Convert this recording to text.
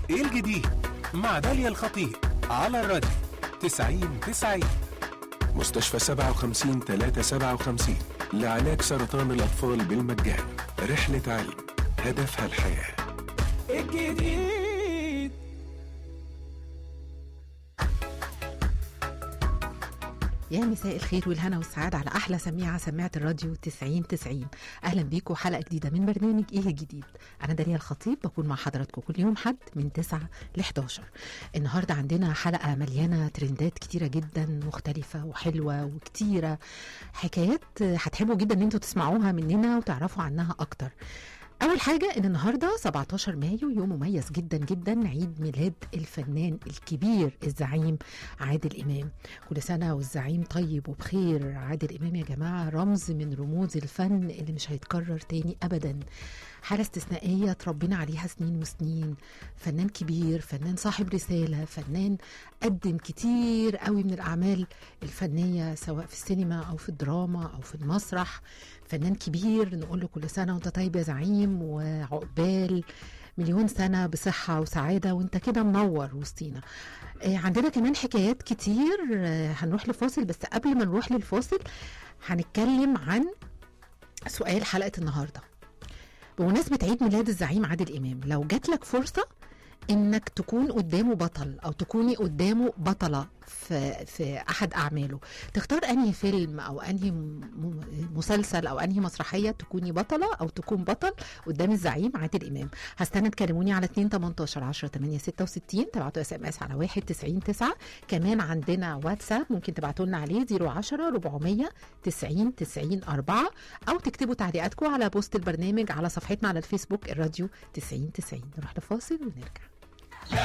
ايه الجديد مع داليا الخطيب على الراديو 90 90 مستشفى 57 357 لعلاج سرطان الأطفال بالمجان رحلة علم هدفها الحياة الجديد يا مساء الخير والهنا والسعادة على أحلى سميعة سماعة الراديو 90 90 أهلا بيكم حلقة جديدة من برنامج إيه الجديد أنا داليا الخطيب بكون مع حضراتكم كل يوم حد من 9 ل 11 النهاردة عندنا حلقة مليانة ترندات كتيرة جدا مختلفة وحلوة وكتيرة حكايات هتحبوا جدا إن انتوا تسمعوها مننا وتعرفوا عنها أكتر أول حاجة إن النهاردة 17 مايو يوم مميز جدا جدا عيد ميلاد الفنان الكبير الزعيم عادل إمام كل سنة والزعيم طيب وبخير عادل إمام يا جماعة رمز من رموز الفن اللي مش هيتكرر تاني أبدا حالة استثنائية تربينا عليها سنين وسنين فنان كبير فنان صاحب رسالة فنان قدم كتير قوي من الأعمال الفنية سواء في السينما أو في الدراما أو في المسرح فنان كبير نقول له كل سنة وانت طيب يا زعيم وعقبال مليون سنة بصحة وسعادة وانت كده منور وسطينا آه، عندنا كمان حكايات كتير آه، هنروح لفاصل بس قبل ما نروح للفاصل هنتكلم عن سؤال حلقة النهاردة بمناسبة عيد ميلاد الزعيم عادل إمام لو جات لك فرصة انك تكون قدامه بطل او تكوني قدامه بطله في في احد اعماله تختار انهي فيلم او انهي م- م- مسلسل او انهي مسرحيه تكوني بطله او تكون بطل قدام الزعيم عادل امام هستنى تكلموني على 2 18 10 8 66 تبعتوا اس ام اس على 1 90 9 كمان عندنا واتساب ممكن تبعتوا لنا عليه 010 400 90 90 4 او تكتبوا تعليقاتكم على بوست البرنامج على صفحتنا على الفيسبوك الراديو 90 90 نروح لفاصل ونرجع